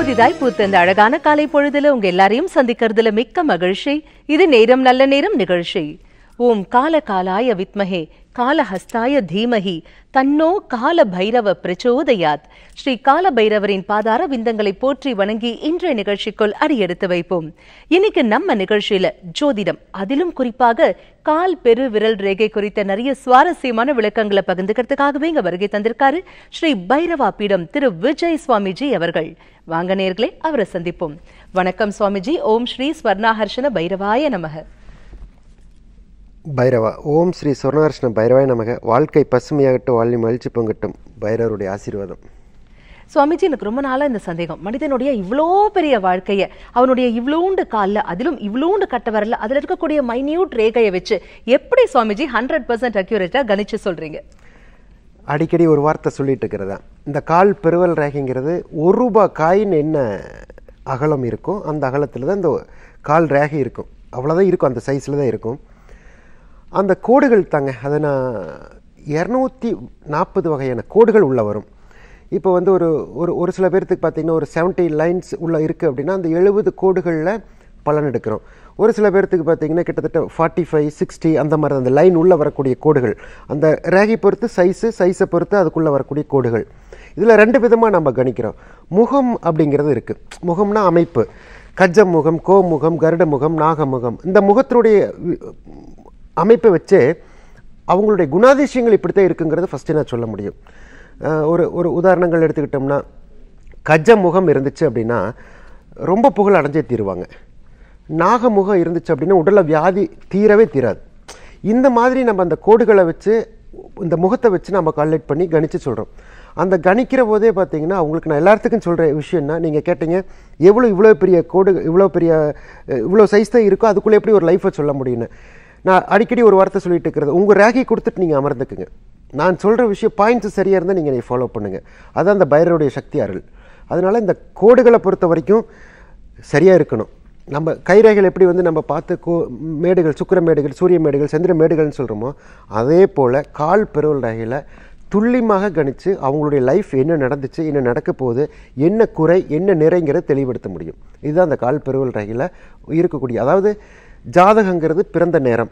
புதிதாய் பூத்த இந்த அழகான காலை பொழுதுல உங்க எல்லாரையும் சந்திக்கிறதுல மிக்க மகிழ்ச்சி இது நேரம் நல்ல நேரம் நிகழ்ச்சி ஓம் கால காலாய வித்மஹே காலஹஸ்தாய தீமஹி தன்னோ கால பைரவ பிரச்சோதயாத் ஸ்ரீ கால பைரவரின் பாதார விந்தங்களை போற்றி வணங்கி இன்றைய நிகழ்ச்சிக்குள் அடியெடுத்து வைப்போம் இன்னைக்கு நம்ம நிகழ்ச்சியில ஜோதிடம் அதிலும் குறிப்பாக கால் பெரு விரல் ரேகை குறித்த நிறைய சுவாரஸ்யமான விளக்கங்களை பகிர்ந்துக்கிறதுக்காகவே இங்க வருகை தந்திருக்காரு ஸ்ரீ பைரவா பீடம் திரு விஜய் சுவாமிஜி அவர்கள் வாங்க நேர்களே அவரை சந்திப்போம் வணக்கம் சுவாமிஜி ஓம் ஸ்ரீ ஸ்வர்ணாஹர்ஷன பைரவாய நமக பைரவா ஓம் ஸ்ரீ சொர்ணகிருஷ்ண பைரவாய் நமக வாழ்க்கை பசுமையாகட்டும் வாழ்வி மகிழ்ச்சி பொங்கட்டும் பைரவருடைய ஆசீர்வாதம் சுவாமிஜி எனக்கு ரொம்ப நாளா இந்த சந்தேகம் மனிதனுடைய இவ்வளோ பெரிய வாழ்க்கைய அவனுடைய இவ்வளோண்டு கால்ல அதிலும் இவ்வளோண்டு கட்ட வரல அதுல இருக்கக்கூடிய மைன்யூட் ரேகையை வச்சு எப்படி சுவாமிஜி ஹண்ட்ரட் பர்சன்ட் அக்யூரேட்டா கணிச்சு சொல்றீங்க அடிக்கடி ஒரு வார்த்தை சொல்லிட்டு இருக்கிறதா இந்த கால் பெருவல் ரேகைங்கிறது ஒரு ரூபாய் காயின் என்ன அகலம் இருக்கும் அந்த அகலத்தில் தான் இந்த கால் ரேகை இருக்கும் அவ்வளோதான் இருக்கும் அந்த சைஸில் தான் இருக்கும் அந்த கோடுகள் தாங்க அதை நான் இரநூத்தி நாற்பது வகையான கோடுகள் உள்ள வரும் இப்போ வந்து ஒரு ஒரு ஒரு சில பேர்த்துக்கு பார்த்தீங்கன்னா ஒரு 70 லைன்ஸ் உள்ள இருக்குது அப்படின்னா அந்த எழுபது கோடுகளில் பலன் எடுக்கிறோம் ஒரு சில பேர்த்துக்கு பார்த்தீங்கன்னா கிட்டத்தட்ட ஃபார்ட்டி ஃபைவ் சிக்ஸ்டி அந்த மாதிரி அந்த லைன் உள்ளே வரக்கூடிய கோடுகள் அந்த ரேகை பொறுத்து சைஸு சைஸை பொறுத்து அதுக்குள்ளே வரக்கூடிய கோடுகள் இதில் ரெண்டு விதமாக நம்ம கணிக்கிறோம் முகம் அப்படிங்கிறது இருக்குது முகம்னா அமைப்பு கஜ முகம் கோமுகம் கருட முகம் நாகமுகம் இந்த முகத்தினுடைய வி- அமைப்பை வச்சே அவங்களுடைய குணாதிசயங்கள் இப்படித்தான் இருக்குங்கிறத ஃபஸ்ட்டு நான் சொல்ல முடியும் அஹ் ஒரு ஒரு உதாரணங்கள் எடுத்துக்கிட்டோம்னா கஜ முகம் இருந்துச்சு அப்படின்னா ரொம்ப புகழ் அடைஞ்சே தீருவாங்க நாகமுகம் இருந்துச்சு அப்படின்னா உடல்ல வியாதி தீரவே தீராது இந்த மாதிரி நம்ம அந்த கோடுகளை வச்சு இந்த முகத்தை வச்சு நம்ம கால்குலேட் பண்ணி கணிச்சு சொல்கிறோம் அந்த கணிக்கிற போதே பார்த்தீங்கன்னா அவங்களுக்கு நான் எல்லாத்துக்கும் சொல்கிற விஷயம்னா நீங்கள் கேட்டீங்க எவ்வளோ இவ்வளோ பெரிய கோடு இவ்வளோ பெரிய அஹ், இவ்வளோ சைஸ் தான் இருக்கோ அதுக்குள்ளே எப்படி ஒரு லைஃப்பை சொல்ல முடியும்னு நான் அடிக்கடி ஒரு வார்த்தை சொல்லிட்டு இருக்கிறது உங்கள் ரேகை கொடுத்துட்டு நீங்கள் அமர்ந்துக்குங்க நான் சொல்கிற விஷயம் பாயிண்ட்ஸ் சரியாக இருந்தால் நீங்கள் ஃபாலோ பண்ணுங்கள் அதான் அந்த பைரவருடைய சக்தி அருள் அதனால் இந்த கோடுகளை பொறுத்த வரைக்கும் சரியாக இருக்கணும் நம்ம கைரேகைகள் எப்படி வந்து நம்ம பார்த்து கோ மேடுகள் சுக்கிர மேடுகள் சூரிய மேடுகள் சந்திர மேடுகள்னு சொல்கிறோமோ அதே போல் கால் பெருவல் ரேகையில் துல்லியமாக கணித்து அவங்களுடைய லைஃப் என்ன நடந்துச்சு என்ன நடக்க போகுது என்ன குறை என்ன நிறைங்கிறத தெளிவுபடுத்த முடியும் இதுதான் அந்த கால் பெருவல் ரேகையில் இருக்கக்கூடிய அதாவது ஜாதகங்கிறது பிறந்த நேரம்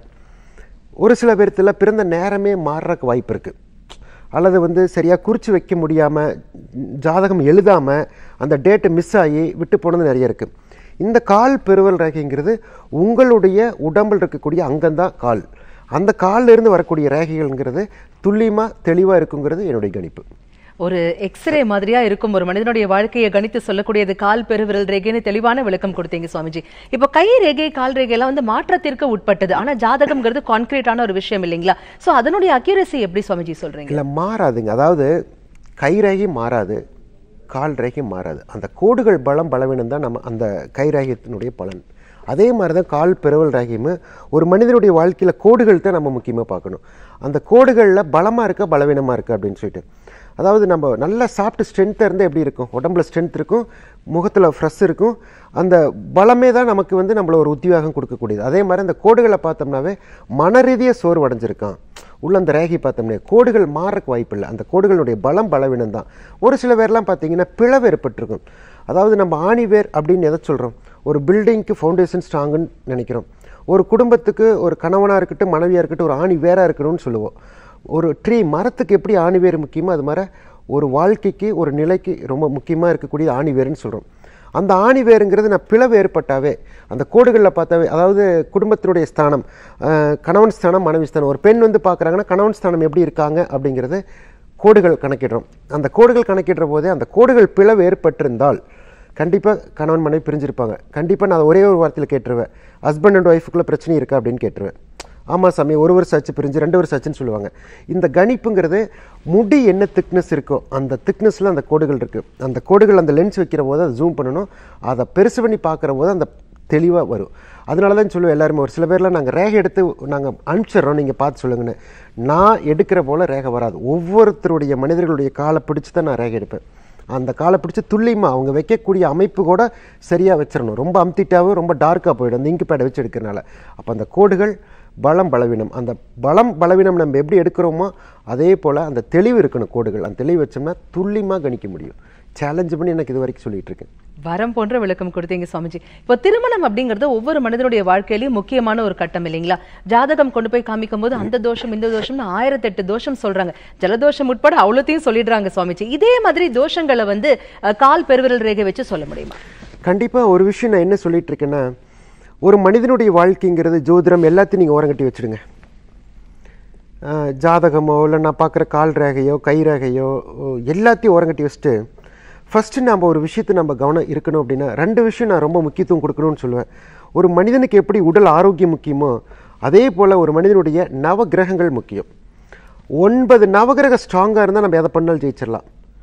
ஒரு சில பேர்த்துல பிறந்த நேரமே மாறுறக்கு வாய்ப்பு இருக்குது அல்லது வந்து சரியாக குறித்து வைக்க முடியாமல் ஜாதகம் எழுதாமல் அந்த டேட்டு மிஸ் ஆகி விட்டு போனது நிறைய இருக்குது இந்த கால் பெருவல் ரேகைங்கிறது உங்களுடைய உடம்பில் இருக்கக்கூடிய அங்கம்தான் கால் அந்த கால்ல இருந்து வரக்கூடிய ரேகைகள்ங்கிறது துல்லியமாக தெளிவாக இருக்குங்கிறது என்னுடைய கணிப்பு ஒரு எக்ஸ்ரே மாதிரியா இருக்கும் ஒரு மனிதனுடைய வாழ்க்கையை கணித்து சொல்லக்கூடியது கால் பெருவிரல் ரேகைன்னு தெளிவான விளக்கம் கொடுத்தீங்க சுவாமிஜி இப்போ கை ரேகை கால் ரேகை எல்லாம் வந்து மாற்றத்திற்கு உட்பட்டது ஆனா ஜாதகம்ங்கிறது கான்கிரீட்டான ஒரு விஷயம் இல்லைங்களா சோ அதனுடைய அக்யூரசி எப்படி சுவாமிஜி சொல்றீங்க இல்லை மாறாதுங்க அதாவது கை ரேகை மாறாது கால் ரேகை மாறாது அந்த கோடுகள் பலம் பலவீனம் தான் நம்ம அந்த கை ரேகைத்தினுடைய பலன் அதே மாதிரி தான் கால் பெருவல் ரேகையும் ஒரு மனிதனுடைய வாழ்க்கையில் கோடுகள் தான் நம்ம முக்கியமாக பார்க்கணும் அந்த கோடுகளில் பலமாக இருக்கா பலவீனமாக இருக்கா அப்படின்னு சொல்லிட்டு அதாவது நம்ம நல்லா சாப்பிட்டு ஸ்ட்ரென்த்தாக இருந்தால் எப்படி இருக்கும் உடம்புல ஸ்ட்ரென்த் இருக்கும் முகத்தில் ஃப்ரெஷ் இருக்கும் அந்த பலமே தான் நமக்கு வந்து நம்மள ஒரு உத்தியோகம் கொடுக்கக்கூடியது அதே மாதிரி அந்த கோடுகளை பார்த்தோம்னாவே மன ரீதியாக சோர்வு அடைஞ்சிருக்கான் உள்ள அந்த ரேகை பார்த்தோம்னா கோடுகள் மாறக்கு வாய்ப்பு இல்லை அந்த கோடுகளுடைய பலம் பலவீனம் தான் ஒரு சில பேர்லாம் பார்த்தீங்கன்னா பிளவு ஏற்பட்டிருக்கும் அதாவது நம்ம ஆணிவேர் அப்படின்னு எதை சொல்கிறோம் ஒரு பில்டிங்க்கு ஃபவுண்டேஷன் ஸ்ட்ராங்குன்னு நினைக்கிறோம் ஒரு குடும்பத்துக்கு ஒரு கணவனாக இருக்கட்டும் மனைவியாக இருக்கட்டும் ஒரு ஆணி வேராக இருக்கணும்னு சொல்லுவோம் ஒரு ட்ரீ மரத்துக்கு எப்படி ஆணிவேர் முக்கியமோ அது மாதிரி ஒரு வாழ்க்கைக்கு ஒரு நிலைக்கு ரொம்ப முக்கியமாக இருக்கக்கூடிய ஆணிவேர்னு சொல்கிறோம் அந்த ஆணிவேருங்கிறது நான் பிளவு ஏற்பட்டாவே அந்த கோடுகளில் பார்த்தாவே அதாவது குடும்பத்தினுடைய ஸ்தானம் அஹ், கணவன் ஸ்தானம் மனைவி ஸ்தானம் ஒரு பெண் வந்து பார்க்குறாங்கன்னா கணவன் ஸ்தானம் எப்படி இருக்காங்க அப்படிங்கிறது கோடுகள் கணக்கிடுறோம் அந்த கோடுகள் கணக்கிடுற போதே அந்த கோடுகள் பிளவு ஏற்பட்டிருந்தால் கண்டிப்பாக கணவன் மனைவி பிரிஞ்சிருப்பாங்க கண்டிப்பாக நான் ஒரே ஒரு வார்த்தையில் கேட்டுருவேன் ஹஸ்பண்ட் அண்ட் ஒய்ஃபுக்குள்ளே பிரச்சனை இருக்கா அப்படின்னு கேட்டுருவேன் ஆமாம் சாமி ஒரு வருஷம் ஆச்சு பிரிஞ்சு ரெண்டு வருஷம் ஆச்சுன்னு சொல்லுவாங்க இந்த கணிப்புங்கிறது முடி என்ன திக்னஸ் இருக்கோ அந்த திக்னஸில் அந்த கோடுகள் இருக்குது அந்த கோடுகள் அந்த லென்ஸ் வைக்கிற போது அதை ஜூம் பண்ணணும் அதை பெருசு பண்ணி பார்க்குற போது அந்த தெளிவாக வரும் அதனால தான் சொல்லுவேன் எல்லாருமே ஒரு சில பேர்லாம் நாங்கள் ரேகை எடுத்து நாங்கள் அனுப்பிச்சிடுறோம் நீங்கள் பார்த்து சொல்லுங்கன்னு நான் எடுக்கிற போல் ரேகை வராது ஒவ்வொருத்தருடைய மனிதர்களுடைய காலை பிடிச்சி தான் நான் ரேகை எடுப்பேன் அந்த காலை பிடிச்சி துல்லியமாக அவங்க வைக்கக்கூடிய அமைப்பு கூட சரியாக வச்சிடணும் ரொம்ப அமுத்திட்டாவும் ரொம்ப டார்க்காக போயிடும் அந்த இங்கு பேடை வச்சு எடுக்கிறனால அப்போ அந்த கோடுகள் பலம் பலவீனம் அந்த பலம் பலவீனம் நம்ம எப்படி எடுக்கிறோமோ அதே போல் அந்த தெளிவு இருக்கணும் கோடுகள் அந்த தெளிவு வச்சோம்னா துல்லியமாக கணிக்க முடியும் சேலஞ்ச் பண்ணி எனக்கு இது வரைக்கும் சொல்லிட்டு இருக்கேன் வரம் போன்ற விளக்கம் கொடுத்தீங்க சுவாமிஜி இப்போ திருமணம் அப்படிங்கிறது ஒவ்வொரு மனிதனுடைய வாழ்க்கையிலயும் முக்கியமான ஒரு கட்டம் இல்லைங்களா ஜாதகம் கொண்டு போய் காமிக்கும் போது அந்த தோஷம் இந்த தோஷம்னு ஆயிரத்தெட்டு தோஷம் சொல்றாங்க ஜலதோஷம் உட்பட அவ்வளோத்தையும் சொல்லிடுறாங்க சுவாமிஜி இதே மாதிரி தோஷங்களை வந்து அஹ், கால் பெருவிரல் ரேகை வச்சு சொல்ல முடியுமா கண்டிப்பாக ஒரு விஷயம் நான் என்ன சொல்லிட்டு இருக்கேன்னா ஒரு மனிதனுடைய வாழ்க்கைங்கிறது ஜோதிடம் எல்லாத்தையும் நீங்கள் ஓரங்கட்டி வச்சுடுங்க ஆஹ், ஜாதகமோ இல்லை நான் பார்க்குற கால் ரேகையோ கை ரேகையோ ஓ, எல்லாத்தையும் ஓரங்கட்டி வச்சுட்டு ஃபஸ்ட்டு நம்ம ஒரு விஷயத்தை நம்ம கவனம் இருக்கணும் அப்படின்னா ரெண்டு விஷயம் நான் ரொம்ப முக்கியத்துவம் கொடுக்கணும்னு சொல்லுவேன் ஒரு மனிதனுக்கு எப்படி உடல் ஆரோக்கியம் முக்கியமோ அதே போல் ஒரு மனிதனுடைய நவ கிரகங்கள் முக்கியம் ஒன்பது நவகிரக ஸ்ட்ராங்காக இருந்தால் நம்ம எதை பண்ணாலும் ஜெயிச்சிடலாம்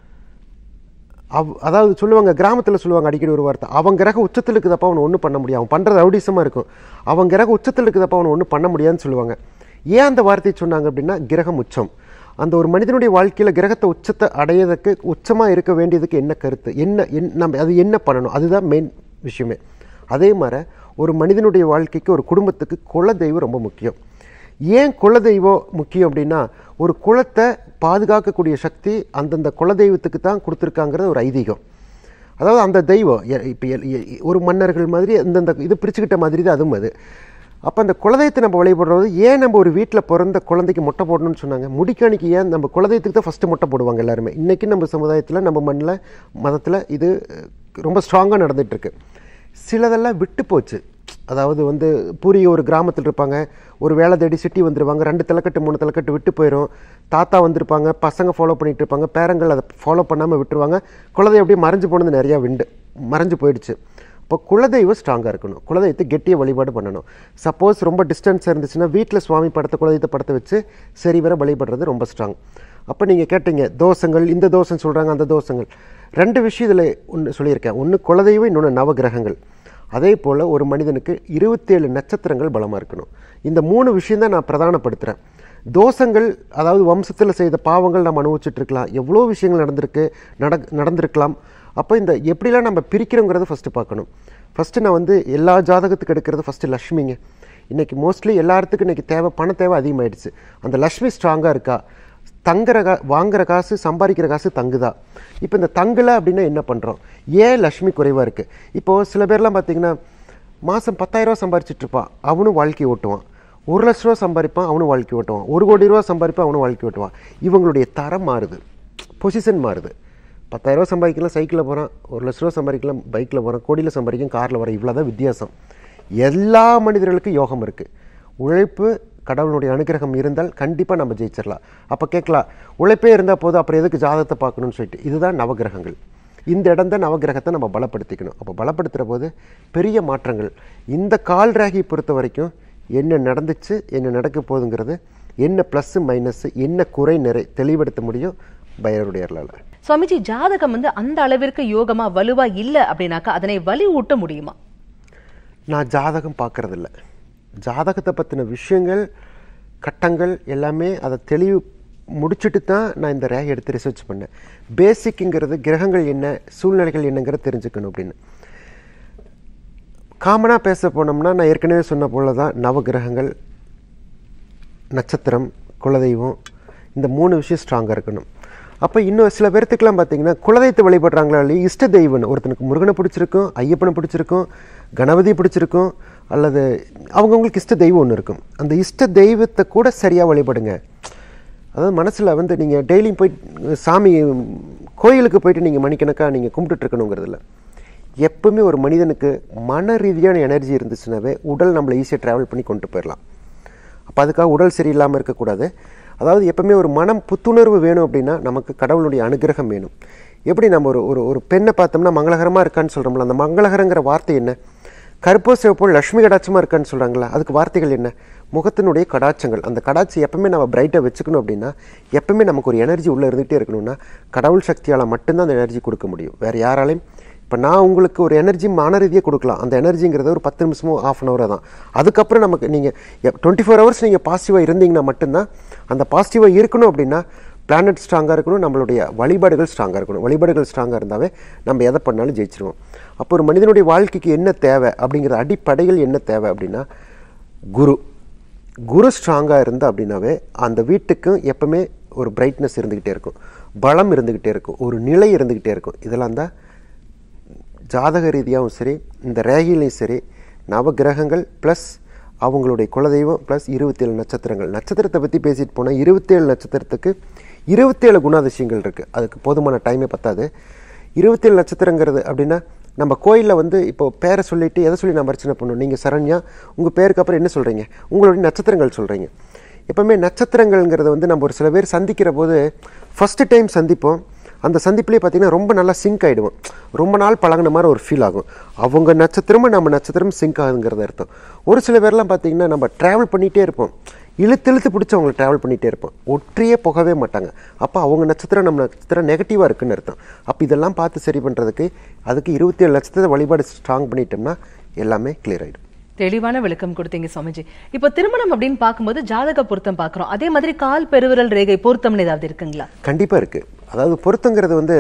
அவ் அதாவது சொல்லுவாங்க கிராமத்தில் சொல்லுவாங்க அடிக்கடி ஒரு வார்த்தை அவன் கிரக உச்சத்தில் இருக்குதப்பா அவனை ஒன்றும் பண்ண முடியாது அவன் பண்ணுறது ரவுடிசமாக இருக்கும் அவன் கிரக உச்சத்தில் இருக்குதப்பா அவனை ஒன்றும் பண்ண முடியாதுன்னு சொல்லுவாங்க ஏன் அந்த வார்த்தையை சொன்னாங்க அப்படின்னா கிரகம் உச்சம் அந்த ஒரு மனிதனுடைய வாழ்க்கையில் கிரகத்தை உச்சத்தை அடையறதுக்கு உச்சமாக இருக்க வேண்டியதுக்கு என்ன கருத்து என்ன என் நம்ம அது என்ன பண்ணணும் அதுதான் மெயின் விஷயமே அதே மாதிரி ஒரு மனிதனுடைய வாழ்க்கைக்கு ஒரு குடும்பத்துக்கு குலதெய்வம் ரொம்ப முக்கியம் ஏன் குலதெய்வம் முக்கியம் அப்படின்னா ஒரு குலத்தை பாதுகாக்கக்கூடிய சக்தி அந்தந்த குலதெய்வத்துக்கு தான் கொடுத்துருக்காங்கிறது ஒரு ஐதீகம் அதாவது அந்த தெய்வம் இப்போ ஒரு மன்னர்கள் மாதிரி இந்தந்த இது பிரிச்சுக்கிட்ட மாதிரி தான் அதுவும் அது அப்போ அந்த குலதெய்வத்தை நம்ம வழிபடுறது ஏன் நம்ம ஒரு வீட்டில் பிறந்த குழந்தைக்கு மொட்டை போடணும்னு சொன்னாங்க முடிக்காணிக்கு ஏன் நம்ம குலதெய்வத்துக்கு தான் ஃபஸ்ட்டு மொட்டை போடுவாங்க எல்லாருமே இன்றைக்கி நம்ம சமுதாயத்தில் நம்ம மண்ணில் மதத்தில் இது அஹ், ரொம்ப ஸ்ட்ராங்காக நடந்துகிட்ருக்கு சிலதெல்லாம் விட்டு போச்சு அதாவது வந்து பூரிய ஒரு கிராமத்தில் இருப்பாங்க ஒரு வேலை தேடி சிட்டி வந்துடுவாங்க ரெண்டு தலைக்கட்டு மூணு தலைக்கட்டு விட்டு போயிடும் தாத்தா வந்திருப்பாங்க பசங்க ஃபாலோ பண்ணிட்டு இருப்பாங்க பேரங்கள் அதை ஃபாலோ பண்ணாமல் விட்டுருவாங்க குலதெய்வம் அப்படியே மறைஞ்சு போனது நிறையா விண்டு மறைஞ்சு போயிடுச்சு இப்போ குலதெய்வம் ஸ்ட்ராங்காக இருக்கணும் குலதெய்வத்தை கெட்டிய வழிபாடு பண்ணணும் சப்போஸ் ரொம்ப டிஸ்டன்ஸ் இருந்துச்சுன்னா வீட்டில் சுவாமி படத்தை குலதெய்வத்தை படத்தை வச்சு சரி வர வழிபடுறது ரொம்ப ஸ்ட்ராங் அப்போ நீங்கள் கேட்டீங்க தோஷங்கள் இந்த தோஷம் சொல்கிறாங்க அந்த தோஷங்கள் ரெண்டு விஷயம் இதில் ஒன்று சொல்லியிருக்கேன் ஒன்று குலதெய்வம் இன்னொன்று நவகிரகங்கள் அதே போல் ஒரு மனிதனுக்கு இருபத்தேழு நட்சத்திரங்கள் பலமாக இருக்கணும் இந்த மூணு விஷயம் தான் நான் பிரதானப்படுத்துகிறேன் தோஷங்கள் அதாவது வம்சத்தில் செய்த பாவங்கள் நம்ம அனுபவிச்சுட்டு இருக்கலாம் எவ்வளோ விஷயங்கள் நடந்திருக்கு நட நடந்திருக்கலாம் அப்போ இந்த எப்படிலாம் நம்ம பிரிக்கிறோங்கிறத ஃபஸ்ட்டு பார்க்கணும் ஃபஸ்ட்டு நான் வந்து எல்லா ஜாதகத்துக்கு எடுக்கிறது ஃபஸ்ட்டு லக்ஷ்மிங்க இன்றைக்கி மோஸ்ட்லி எல்லாத்துக்கும் இன்றைக்கி தேவை பண தேவை அதிகமாயிடுச்சு அந்த லக்ஷ்மி ஸ்ட்ராங்காக இருக்கா தங்குற கா வாங்குற காசு சம்பாதிக்கிற காசு தங்குதா இப்போ இந்த தங்கலை அப்படின்னா என்ன பண்ணுறோம் ஏன் லக்ஷ்மி குறைவாக இருக்குது இப்போது சில பேர்லாம் பார்த்தீங்கன்னா மாதம் பத்தாயிரரூவா சம்பாரிச்சிட்டு இருப்பான் அவனும் வாழ்க்கை ஓட்டுவான் ஒரு லட்ச ரூபா சம்பாதிப்பான் அவனும் வாழ்க்கை ஓட்டுவான் ஒரு கோடி ரூபா சம்பாதிப்பான் அவனும் வாழ்க்கை ஓட்டுவான் இவங்களுடைய தரம் மாறுது பொசிஷன் மாறுது பத்தாயிரரூவா சம்பாதிக்கலாம் சைக்கிளில் போகிறான் ஒரு லட்ச ரூபா சம்பாதிக்கலாம் பைக்கில் போகிறான் கோடியில் சம்பாதிக்கும் காரில் வர இவ்வளோ தான் வித்தியாசம் எல்லா மனிதர்களுக்கும் யோகம் இருக்குது உழைப்பு கடவுளுடைய அனுகிரகம் இருந்தால் கண்டிப்பாக நம்ம ஜெயிச்சிடலாம் அப்போ கேட்கலாம் உழைப்பே இருந்தால் போதும் அப்புறம் எதுக்கு ஜாதகத்தை பார்க்கணும்னு சொல்லிட்டு இதுதான் நவகிரகங்கள் இந்த இடம் தான் நவகிரகத்தை நம்ம பலப்படுத்திக்கணும் அப்போ பலப்படுத்துகிற போது பெரிய மாற்றங்கள் இந்த கால் ராகியை பொறுத்த வரைக்கும் என்ன நடந்துச்சு என்ன நடக்க போகுதுங்கிறது என்ன ப்ளஸ்ஸு மைனஸ் என்ன குறை நிறை தெளிவெடுத்த முடியும் பைரவருடைய அருளால் சுவாமிஜி ஜாதகம் வந்து அந்த அளவிற்கு யோகமா வலுவா இல்ல அப்படின்னாக்கா அதனை வலி ஊட்ட முடியுமா நான் ஜாதகம் பார்க்கறதில்ல ஜாதகத்தை பற்றின விஷயங்கள் கட்டங்கள் எல்லாமே அதை தெளிவு முடிச்சுட்டு தான் நான் இந்த ரேகை எடுத்து ரிசர்ச் பண்ணேன் பேசிக்குங்கிறது கிரகங்கள் என்ன சூழ்நிலைகள் என்னங்கிறத தெரிஞ்சுக்கணும் அப்படின்னு காமனாக பேச போனோம்னா நான் ஏற்கனவே சொன்ன போல தான் நவகிரகங்கள் நட்சத்திரம் குலதெய்வம் இந்த மூணு விஷயம் ஸ்ட்ராங்காக இருக்கணும் அப்போ இன்னும் சில பேர்த்துக்கெல்லாம் பார்த்தீங்கன்னா குலதெய்வத்தை வழிபடுறாங்களா இல்லையா இஷ்ட தெய்வம்னு ஒருத்தனுக்கு முருகனை பிடிச்சிருக்கும் ஐயப்பனை பிடிச்சிருக்கும் கணபதி பிடிச்சிருக்கும் அல்லது அவங்கவுங்களுக்கு இஷ்ட தெய்வம் ஒன்று இருக்கும் அந்த இஷ்ட தெய்வத்தை கூட சரியாக வழிபடுங்க அதாவது மனசில் வந்து நீங்கள் டெய்லியும் போயிட்டு சாமி கோயிலுக்கு போயிட்டு நீங்கள் மணிக்கணக்காக நீங்கள் கும்பிட்டுட்டு இருக்கணுங்கிறது இல்லை எப்பவுமே ஒரு மனிதனுக்கு மன ரீதியான எனர்ஜி இருந்துச்சுனாவே உடல் நம்மளை ஈஸியாக ட்ராவல் பண்ணி கொண்டு போயிடலாம் அப்போ அதுக்காக உடல் சரியில்லாமல் இருக்கக்கூடாது அதாவது எப்பவுமே ஒரு மனம் புத்துணர்வு வேணும் அப்படின்னா நமக்கு கடவுளுடைய அனுகிரகம் வேணும் எப்படி நம்ம ஒரு ஒரு ஒரு பெண்ணை பார்த்தோம்னா மங்களகரமாக இருக்கான்னு சொல்கிறோம்ல அந்த மங்களகரங்கிற வார்த்தை என்ன கருப்போ சிவப்போ லட்சுமி கடாட்சமாக இருக்கான்னு சொல்கிறாங்களா அதுக்கு வார்த்தைகள் என்ன முகத்தினுடைய கடாட்சங்கள் அந்த கடாட்சி எப்பவுமே நம்ம பிரைட்டாக வச்சுக்கணும் அப்படின்னா எப்பவுமே நமக்கு ஒரு எனர்ஜி உள்ளே இருந்துகிட்டே இருக்கணும்னா கடவுள் சக்தியால் மட்டும்தான் அந்த எனர்ஜி கொடுக்க முடியும் வேறு யாராலையும் இப்போ நான் உங்களுக்கு ஒரு எனர்ஜி மன ரீதியாக கொடுக்கலாம் அந்த எனர்ஜிங்கிறது ஒரு பத்து நிமிஷமோ ஆஃப் அன் ஹவர் தான் அதுக்கப்புறம் நமக்கு நீங்கள் டுவெண்ட்டி ஃபோர் ஹவர்ஸ் நீங்கள் பாசிட்டிவாக இருந்தீங்கன்னா மட்டும்தான் அந்த பாசிட்டிவாக இருக்கணும் அப்படின்னா பிளானட் ஸ்ட்ராங்காக இருக்கணும் நம்மளுடைய வழிபாடுகள் ஸ்ட்ராங்காக இருக்கணும் வழிபாடுகள் ஸ்ட்ராங்காக இருந்தாவே நம்ம எதை பண்ணாலும் ஜெயிச்சிருவோம் அப்போ ஒரு மனிதனுடைய வாழ்க்கைக்கு என்ன தேவை அப்படிங்கிற அடிப்படையில் என்ன தேவை அப்படின்னா குரு குரு ஸ்ட்ராங்காக இருந்தால் அப்படின்னாவே அந்த வீட்டுக்கும் எப்பவுமே ஒரு பிரைட்னஸ் இருந்துக்கிட்டே இருக்கும் பலம் இருந்துக்கிட்டே இருக்கும் ஒரு நிலை இருந்துக்கிட்டே இருக்கும் இதெல்லாம் தான் ஜாதக ரீதியாகவும் சரி இந்த ரேகிலையும் சரி நவகிரகங்கள் ப்ளஸ் அவங்களுடைய குலதெய்வம் ப்ளஸ் இருபத்தேழு நட்சத்திரங்கள் நட்சத்திரத்தை பற்றி பேசிட்டு போனால் இருபத்தேழு நட்சத்திரத்துக்கு இருபத்தேழு குணாதிசயங்கள் இருக்குது அதுக்கு போதுமான டைமே பத்தாது இருபத்தேழு நட்சத்திரங்கிறது அப்படின்னா நம்ம கோயிலில் வந்து இப்போ பேரை சொல்லிட்டு எதை சொல்லி நம்ம அர்ச்சனை பண்ணணும் நீங்கள் சரண்யா உங்கள் பேருக்கு அப்புறம் என்ன சொல்கிறீங்க உங்களுடைய நட்சத்திரங்கள் சொல்கிறீங்க எப்பவுமே நட்சத்திரங்கள்ங்கிறத வந்து நம்ம ஒரு சில பேர் சந்திக்கிற போது ஃபஸ்ட்டு டைம் சந்திப்போம் அந்த சந்திப்புலேயே பார்த்தீங்கன்னா ரொம்ப நல்லா சிங்க் ஆகிடுவோம் ரொம்ப நாள் பழகுன மாதிரி ஒரு ஃபீல் ஆகும் அவங்க நட்சத்திரமும் நம்ம நட்சத்திரமும் சிங்க் ஆகுதுங்கிறது அர்த்தம் ஒரு சில பேர்லாம் பார்த்தீங்கன்னா நம்ம ட்ராவல் பண்ணிகிட்டே இருப்போம் இழுத்து இழுத்து பிடிச்சி அவங்களை ட்ராவல் பண்ணிகிட்டே இருப்போம் ஒற்றியே போகவே மாட்டாங்க அப்போ அவங்க நட்சத்திரம் நம்ம நட்சத்திரம் நெகட்டிவாக இருக்குன்னு அர்த்தம் அப்போ இதெல்லாம் பார்த்து சரி பண்ணுறதுக்கு அதுக்கு இருபத்தி ஏழு நட்சத்திரத்தை வழிபாடு ஸ்ட்ராங் பண்ணிட்டோம்னா எல்லாமே கிளியர் ஆகிடும் தெளிவான விளக்கம் கொடுத்தீங்க சுவாமிஜி இப்போ திருமணம் அப்படின்னு பார்க்கும்போது ஜாதக பொருத்தம் பார்க்குறோம் அதே மாதிரி கால் பெருவிரல் ரேகை பொருத்தம்னு ஏதாவது இருக்குங்களா கண்டிப்பாக இருக்குது அதாவது பொருத்தங்கிறது வந்து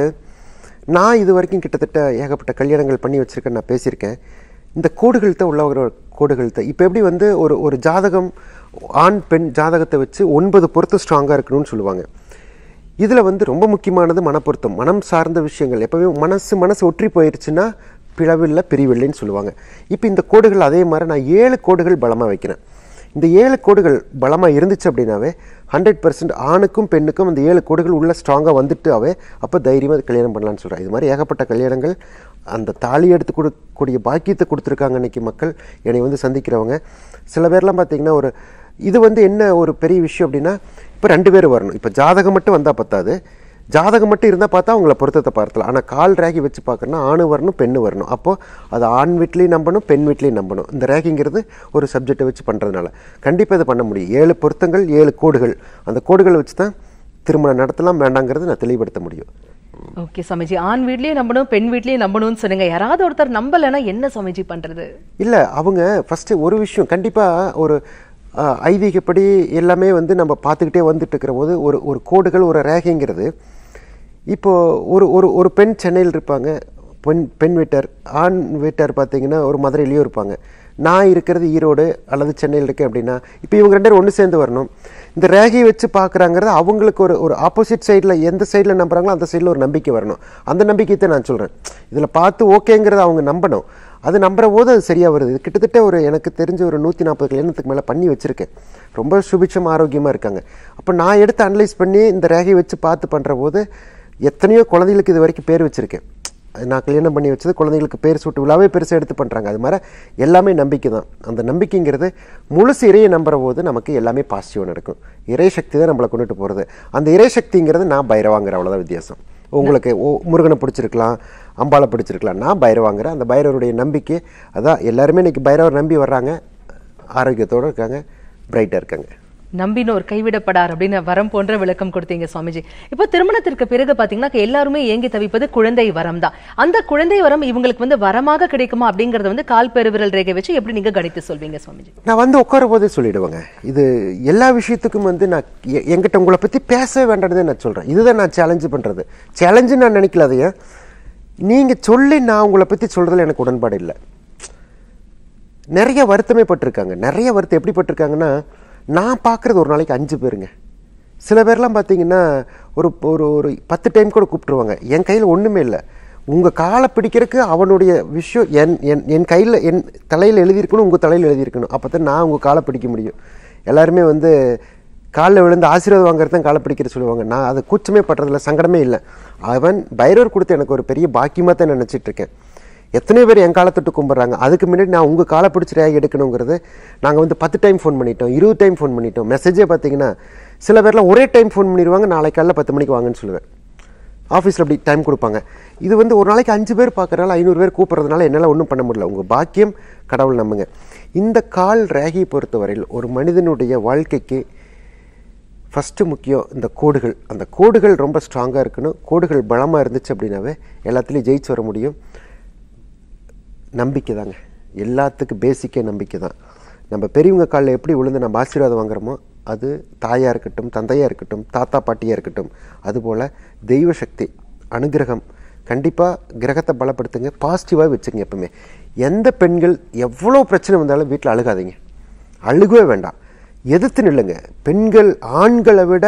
நான் இது வரைக்கும் கிட்டத்தட்ட ஏகப்பட்ட கல்யாணங்கள் பண்ணி வச்சுருக்கேன் நான் பேசியிருக்கேன் இந்த கோடுகள் தான் உள்ள கோடுகள் தான் இப்போ எப்படி வந்து ஒரு ஒரு ஜாதகம் ஆண் பெண் ஜாதகத்தை வச்சு ஒன்பது பொருத்தம் ஸ்ட்ராங்காக இருக்கணும்னு சொல்லுவாங்க இதில் வந்து ரொம்ப முக்கியமானது மனப்பொருத்தம் மனம் சார்ந்த விஷயங்கள் எப்போவே மனசு மனசு ஒற்றி போயிடுச்சுன்னா பிளவில்லை பிரிவில்லைன்னு சொல்லுவாங்க இப்போ இந்த கோடுகள் அதே மாதிரி நான் ஏழு கோடுகள் பலமாக வைக்கிறேன் இந்த ஏழு கோடுகள் பலமாக இருந்துச்சு அப்படின்னாவே ஹண்ட்ரட் பர்சன்ட் ஆணுக்கும் பெண்ணுக்கும் அந்த ஏழு கோடுகள் உள்ள ஸ்ட்ராங்காக வந்துட்டாவே அப்போ தைரியமாக அது கல்யாணம் பண்ணலான்னு சொல்கிறேன் இது மாதிரி ஏகப்பட்ட கல்யாணங்கள் அந்த தாலி எடுத்து கொடுக்கக்கூடிய பாக்கியத்தை கொடுத்துருக்காங்க இன்னைக்கு மக்கள் என்னை வந்து சந்திக்கிறவங்க சில பேர்லாம் பார்த்தீங்கன்னா ஒரு இது வந்து என்ன ஒரு பெரிய விஷயம் அப்படின்னா இப்போ ரெண்டு பேர் வரணும் இப்போ ஜாதகம் மட்டும் வந்தால் பத்தாது ஜாதகம் மட்டும் இருந்தால் பார்த்தா அவங்கள பொருத்தத்தை பார்த்தலாம் ஆனால் கால் ரேகி வச்சு பார்க்கணும்னா ஆணு வரணும் பெண்ணு வரணும் அப்போது அது ஆண் வீட்லேயும் நம்பணும் பெண் வீட்லேயும் நம்பணும் இந்த ரேகிங்கிறது ஒரு சப்ஜெக்டை வச்சு பண்ணுறதுனால கண்டிப்பாக இதை பண்ண முடியும் ஏழு பொருத்தங்கள் ஏழு கோடுகள் அந்த கோடுகளை வச்சு தான் திருமணம் நடத்தலாம் வேண்டாங்கிறது நான் தெளிவுபடுத்த முடியும் ஓகே சுவாமிஜி ஆண் வீட்லயே நம்பணும் பெண் வீட்லயே நம்பணும்னு சொன்னீங்க யாராவது ஒருத்தர் நம்பலைன்னா என்ன சுவாமிஜி பண்றது இல்லை அவங்க ஃபஸ்ட்டு ஒரு விஷயம் கண்டிப்பாக ஒரு அஹ், ஐதீகப்படி எல்லாமே வந்து நம்ம பார்த்துக்கிட்டே வந்துட்டு இருக்கிற போது ஒரு ஒரு கோடுகள் ஒரு ரேகைங்கிறது இப்போது ஒரு ஒரு ஒரு பெண் சென்னையில் இருப்பாங்க பெண் பெண் வீட்டார் ஆண் வீட்டார் பார்த்தீங்கன்னா ஒரு மதுரையிலையும் இருப்பாங்க நான் இருக்கிறது ஈரோடு அல்லது சென்னையில் இருக்கேன் அப்படின்னா இப்போ இவங்க ரெண்டு பேரும் ஒன்று சேர்ந்து வரணும் இந்த ரேகையை வச்சு பார்க்குறாங்கிறது அவங்களுக்கு ஒரு ஒரு ஆப்போசிட் சைடில் எந்த சைடில் நம்புறாங்களோ அந்த சைடில் ஒரு நம்பிக்கை வரணும் அந்த நம்பிக்கை தான் நான் சொல்கிறேன் இதில் பார்த்து ஓகேங்கிறத அவங்க நம்பணும் அது நம்புற போது அது சரியாக வருது இது கிட்டத்தட்ட ஒரு எனக்கு தெரிஞ்ச ஒரு நூற்றி நாற்பது கல்யாணத்துக்கு மேலே பண்ணி வச்சுருக்கேன் ரொம்ப சுபிட்சம் ஆரோக்கியமாக இருக்காங்க அப்போ நான் எடுத்து அனலைஸ் பண்ணி இந்த ரேகையை வச்சு பார்த்து பண்ணுற போது எத்தனையோ குழந்தைகளுக்கு இது வரைக்கும் பேர் வச்சுருக்கேன் அது நான் கல்யாணம் பண்ணி வச்சது குழந்தைகளுக்கு பேர் சூட்டு விழாவே பெருசாக எடுத்து பண்ணுறாங்க அது மாதிரி எல்லாமே நம்பிக்கை தான் அந்த நம்பிக்கைங்கிறது முழுசு இறையை நம்புற போது நமக்கு எல்லாமே பாசிட்டிவாக நடக்கும் இறை சக்தி தான் நம்மளை கொண்டுட்டு போகிறது அந்த இறை சக்திங்கிறது நான் பைரவாங்கிற அவ்வளோதான் வித்தியாசம் உங்களுக்கு ஓ முருகனை பிடிச்சிருக்கலாம் அம்பாளை பிடிச்சிருக்கலாம் நான் பைரவாங்கிறேன் அந்த பைரவருடைய நம்பிக்கை அதான் எல்லாருமே இன்னைக்கு பைரவர் நம்பி வர்றாங்க ஆரோக்கியத்தோடு இருக்காங்க பிரைட்டாக இருக்காங்க நம்பினோர் கைவிடப்படார் அப்படின்னு வரம் போன்ற விளக்கம் கொடுத்தீங்க சுவாமிஜி இப்போ திருமணத்திற்கு பிறகு பாத்தீங்கன்னா எல்லாருமே ஏங்கி தவிப்பது குழந்தை வரம் தான் அந்த குழந்தை வரம் இவங்களுக்கு வந்து வரமாக கிடைக்குமா அப்படிங்கறத வந்து கால் பெருவிரல் ரேகை வச்சு எப்படி நீங்க கணித்து சொல்வீங்க சுவாமிஜி நான் வந்து உட்கார போதே சொல்லிடுவேங்க இது எல்லா விஷயத்துக்கும் வந்து நான் எ- என்கிட்ட உங்களை பற்றி பேசவே வேண்டாம்னு நான் சொல்கிறேன் இதுதான் நான் சேலஞ்சு பண்ணுறது சேலஞ்சு நான் நினைக்கல அதைய நீங்கள் சொல்லி நான் உங்களை பற்றி சொல்கிறதுல எனக்கு உடன்பாடு இல்லை நிறைய வருத்தமே பட்டிருக்காங்க நிறைய வருத்தம் எப்படி பட்டிருக்காங்கன்னா நான் பார்க்குறது ஒரு நாளைக்கு அஞ்சு பேருங்க சில பேர்லாம் பார்த்தீங்கன்னா ஒரு ஒரு ஒரு பத்து டைம் கூட கூப்பிட்டுருவாங்க என் கையில் ஒன்றுமே இல்லை உங்கள் காலை பிடிக்கிறதுக்கு அவனுடைய விஷயம் என் என் என் கையில் என் தலையில் எழுதியிருக்கணும் உங்கள் தலையில் எழுதியிருக்கணும் அப்போ தான் நான் உங்கள் காலை பிடிக்க முடியும் எல்லாருமே வந்து காலில் விழுந்து ஆசீர்வாதம் வாங்குறது தான் காலை பிடிக்கிற சொல்லுவாங்க நான் அது கூச்சமே படுறதில்ல சங்கடமே இல்லை அவன் பைரவர் கொடுத்து எனக்கு ஒரு பெரிய பாக்கியமாக தான் நினச்சிட்டு இருக்கேன் எத்தனையோ பேர் என் காலை தொட்டு கும்பிட்றாங்க அதுக்கு முன்னாடி நான் உங்கள் காலை பிடிச்சி ரேகை எடுக்கணுங்கிறது நாங்கள் வந்து பத்து டைம் ஃபோன் பண்ணிட்டோம் இருபது டைம் ஃபோன் பண்ணிட்டோம் மெசேஜே பார்த்தீங்கன்னா சில பேர்லாம் ஒரே டைம் ஃபோன் பண்ணிடுவாங்க நாளைக்கு காலைல பத்து மணிக்கு வாங்கன்னு சொல்லுவேன் ஆஃபீஸில் அப்படி டைம் கொடுப்பாங்க இது வந்து ஒரு நாளைக்கு அஞ்சு பேர் பார்க்குறனால ஐநூறு பேர் கூப்பிட்றதுனால என்னால் ஒன்றும் பண்ண முடியல உங்கள் பாக்கியம் கடவுள் நம்புங்க இந்த கால் ரேகையை பொறுத்தவரையில் ஒரு மனிதனுடைய வாழ்க்கைக்கு ஃபஸ்ட்டு முக்கியம் இந்த கோடுகள் அந்த கோடுகள் ரொம்ப ஸ்ட்ராங்காக இருக்கணும் கோடுகள் பலமாக இருந்துச்சு அப்படின்னாவே எல்லாத்துலேயும் ஜெயிச்சு வர முடியும் நம்பிக்கை தாங்க எல்லாத்துக்கும் பேசிக்கே நம்பிக்கை தான் நம்ம பெரியவங்க காலில் எப்படி விழுந்து நம்ம ஆசீர்வாதம் வாங்குறோமோ அது தாயாக இருக்கட்டும் தந்தையாக இருக்கட்டும் தாத்தா பாட்டியாக இருக்கட்டும் அதுபோல் தெய்வ சக்தி அனுகிரகம் கண்டிப்பாக கிரகத்தை பலப்படுத்துங்க பாசிட்டிவாக வச்சுங்க எப்பவுமே எந்த பெண்கள் எவ்வளோ பிரச்சனை வந்தாலும் வீட்டில் அழுகாதீங்க அழுகவே வேண்டாம் எதிர்த்து நில்லுங்க பெண்கள் ஆண்களை விட